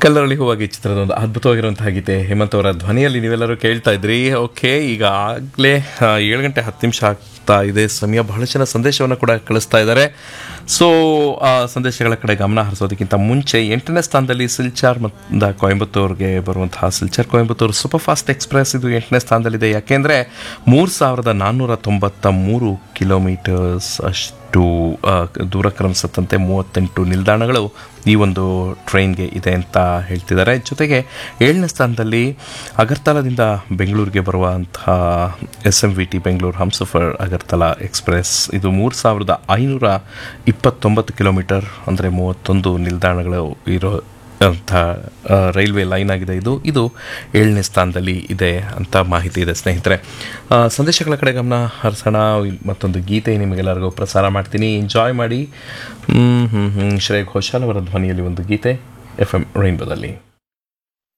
ಕಲ್ಲರಳಿ ಹೂವಾಗಿ ಚಿತ್ರದ ಒಂದು ಅದ್ಭುತವಾಗಿರುವಂತಹ ಗೀತೆ ಹೇಮಂತ್ ಅವರ ಧ್ವನಿಯಲ್ಲಿ ನೀವೆಲ್ಲರೂ ಕೇಳ್ತಾ ಇದ್ರಿ ಓಕೆ ಈಗ ಆಗಲೇ ಏಳು ಗಂಟೆ ಹತ್ತು ನಿಮಿಷ ಆಗ್ತಾ ಇದೆ ಸಮಯ ಬಹಳ ಜನ ಸಂದೇಶವನ್ನು ಕೂಡ ಕಳಿಸ್ತಾ ಇದ್ದಾರೆ ಸೊ ಆ ಸಂದೇಶಗಳ ಕಡೆ ಗಮನ ಹರಿಸೋದಕ್ಕಿಂತ ಮುಂಚೆ ಎಂಟನೇ ಸ್ಥಾನದಲ್ಲಿ ಸಿಲ್ಚಾರ್ ಮತ್ತು ಕೊಯಂಬತ್ತೂರ್ಗೆ ಬರುವಂತಹ Silchar Coimbatore super fast express ಇದು ಎಂಟನೇ ಸ್ಥಾನದಲ್ಲಿದೆ ಯಾಕೆಂದರೆ ಮೂರು ಸಾವಿರದ ನಾನ್ನೂರ ತೊಂಬತ್ತ ಮೂರು ಕಿಲೋಮೀಟರ್ಸ್ ಅಷ್ಟು ಆ, ದೂರ ಕ್ರಮಿಸತ್ತಂತೆ ಮೂವತ್ತೆಂಟು ನಿಲ್ದಾಣಗಳು ಈ ಒಂದು ಟ್ರೈನ್ಗೆ ಇದೆ ಅಂತ ಹೇಳ್ತಿದ್ದಾರೆ ಜೊತೆಗೆ ಏಳನೇ ಸ್ಥಾನದಲ್ಲಿ ಅಗರ್ತಲಾದಿಂದ ಬೆಂಗಳೂರಿಗೆ ಬರುವಂತಹ S M V T Bengaluru Humsafar Agartala express ಇದು ಮೂರು ಸಾವಿರದ ಐನೂರ ಇಪ್ಪತ್ತೊಂಬತ್ತು ಕಿಲೋಮೀಟರ್ ಅಂದರೆ ಮೂವತ್ತೊಂದು ನಿಲ್ದಾಣಗಳು ಇರೋ ಅಂತ ಆ, ರೈಲ್ವೆ ಲೈನ್ ಆಗಿದೆ ಇದು ಇದು ಏಳನೇ ಸ್ಥಾನದಲ್ಲಿ ಇದೆ ಅಂತ ಮಾಹಿತಿ ಇದೆ ಸ್ನೇಹಿತರೆ ಆ, ಸಂದೇಶಗಳ ಕಡೆ ಗಮನ ಹರಿಸೋಣ ಮತ್ತೊಂದು ಗೀತೆ ನಿಮಗೆಲ್ಲರಿಗೂ ಪ್ರಸಾರ ಮಾಡ್ತೀನಿ ಎಂಜಾಯ್ ಮಾಡಿ ಹ್ಮ್, ಹ್ಮ್, ಹ್ಮ್. ಶ್ರೇಯ ಘೋಷಾಲ್ ಅವರ ಧ್ವನಿಯಲ್ಲಿ ಒಂದು ಗೀತೆ ಎಫ್ ಎಂ ರೈನ್ಬೋದಲ್ಲಿ